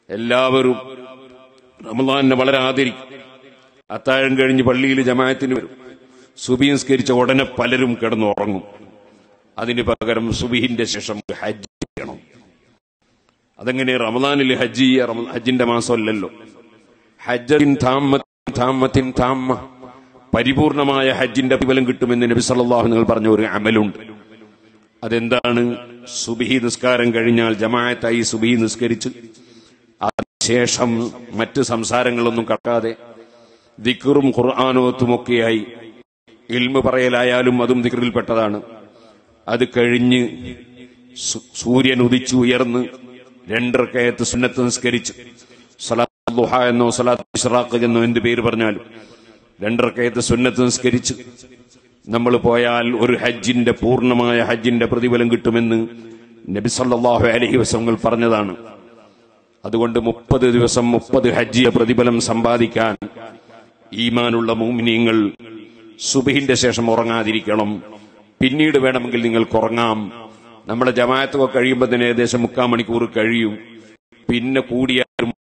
എല്ലാവരും റമദാനെ വളരെ ആദരിക്കും അത്താഴം കഴിഞ്ഞ് പള്ളിയിൽ ജമാഅത്തിന് വരും സുബി നിസ്കരിച്ച ഉടനെ പലരും കിടന്നുറങ്ങും അതിന് പകരം സുബിഹിന്റെ ശേഷം ഹജ്ജ് ചെയ്യണം അതെങ്ങനെ റമദാനിൽ ഹജ്ജ് ചെയ്യുക റമ- ഹജ്ജിന്റെ മാസമല്ലല്ലോ ഹജ്ജിൻ താമത്തിൻ താമത്തിൻ താമ പരിപൂർണമായ ഹജ്ജിന്റെ പ്രതിഫലം കിട്ടുമെന്ന് നബി സല്ലല്ലാഹു നിങ്ങൾ പറഞ്ഞ ഒരു അമലുണ്ട് അതെന്താണ് സുബിഹി നിസ്കാരം കഴിഞ്ഞാൽ ജമാഅത്തായി സുബിഹി നിസ്കരിച്ച് അതിനുശേഷം മറ്റ് സംസാരങ്ങളൊന്നും കടക്കാതെ ദിക്റും ഖുർആാനോത്തുമൊക്കെയായി ഇൽമ പറയലായാലും അതും ദിക്റിൽപ്പെട്ടതാണ് അത് കഴിഞ്ഞ് സു- സൂര്യൻ ഉദിച്ചു ഉയർന്ന് രണ്ടരക്കയത്ത് സുന്നത്ത് നിസ്കരിച്ച് സലാത്ത് ദുഹ എന്നോ സലാത്ത് ഇഷ്റാഖ് എന്നോ എന്ത് പേര് പറഞ്ഞാലും രണ്ടരക്കയത്ത് സുന്നത്ത് നിസ്കരിച്ച് നമ്മൾ പോയാൽ ഒരു ഹജ്ജിന്റെ പൂർണ്ണമായ ഹജ്ജിന്റെ പ്രതിഫലം കിട്ടുമെന്ന് നബി സല്ലല്ലാഹു അലൈഹി വസല്ലം പറഞ്ഞതാണ് അതുകൊണ്ട് മുപ്പത് ദിവസം മുപ്പത് ഹജ്ജിയ പ്രതിഫലം സമ്പാദിക്കാൻ ഈമാനുള്ള മൂമിനിയങ്ങൾ സുബഹിന്റെ ശേഷം ഉറങ്ങാതിരിക്കണം പിന്നീട് വേണമെങ്കിൽ നിങ്ങൾക്ക് ഉറങ്ങാം നമ്മുടെ ജമാഅത്തൊക്കെ കഴിയുമ്പോൾ തന്നെ ഏകദേശം മുക്കാൽ മണിക്കൂർ കഴിയും പിന്നെ കൂടിയാലും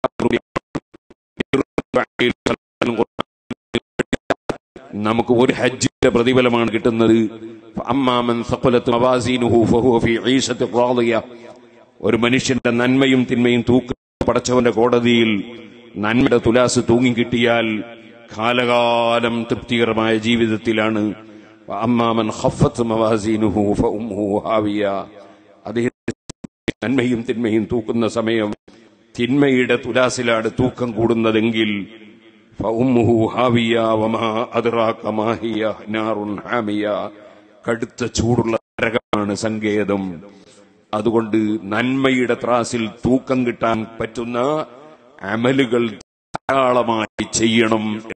നമുക്ക് ഒരു ഹജ്ജിന്റെ പ്രതിഫലമാണ് കിട്ടുന്നത് അമ്മാമൻ സഖലത്ത് മവാസീനുഹു ഫഹുവ ഫീ ഈശത്തി റാളിയ ഒരു മനുഷ്യന്റെ നന്മയും തിന്മയും തൂക്ക പടച്ചവന്റെ കോടതിയിൽ നന്മയുടെ തുലാസ് തൂങ്ങിക്കിട്ടിയാൽ കാലകാലം തൃപ്തികരമായ ജീവിതത്തിലാണ് അമ്മാമൻ ഖഫത്ത് മവാസീനുഹു ഫഉമ്മുഹു ഹാവിയ അദ്ദേഹം നന്മയും തിന്മയും തൂക്കുന്ന സമയം തിന്മയുടെ തുലാസിലാണ് തൂക്കം കൂടുന്നതെങ്കിൽ ഫഉമ്മുഹു ഹാവിയ വമാ അദ്റാക മാ ഹിയ നാറുൻ ഹാമിയ കടുത്ത ചൂടുള്ള നരകമാണ് സങ്കേതം അതുകൊണ്ട് നന്മയുടെ ത്രാസിൽ തൂക്കം കിട്ടാൻ പറ്റുന്ന അമലുകൾ ധാരാളമായി ചെയ്യണം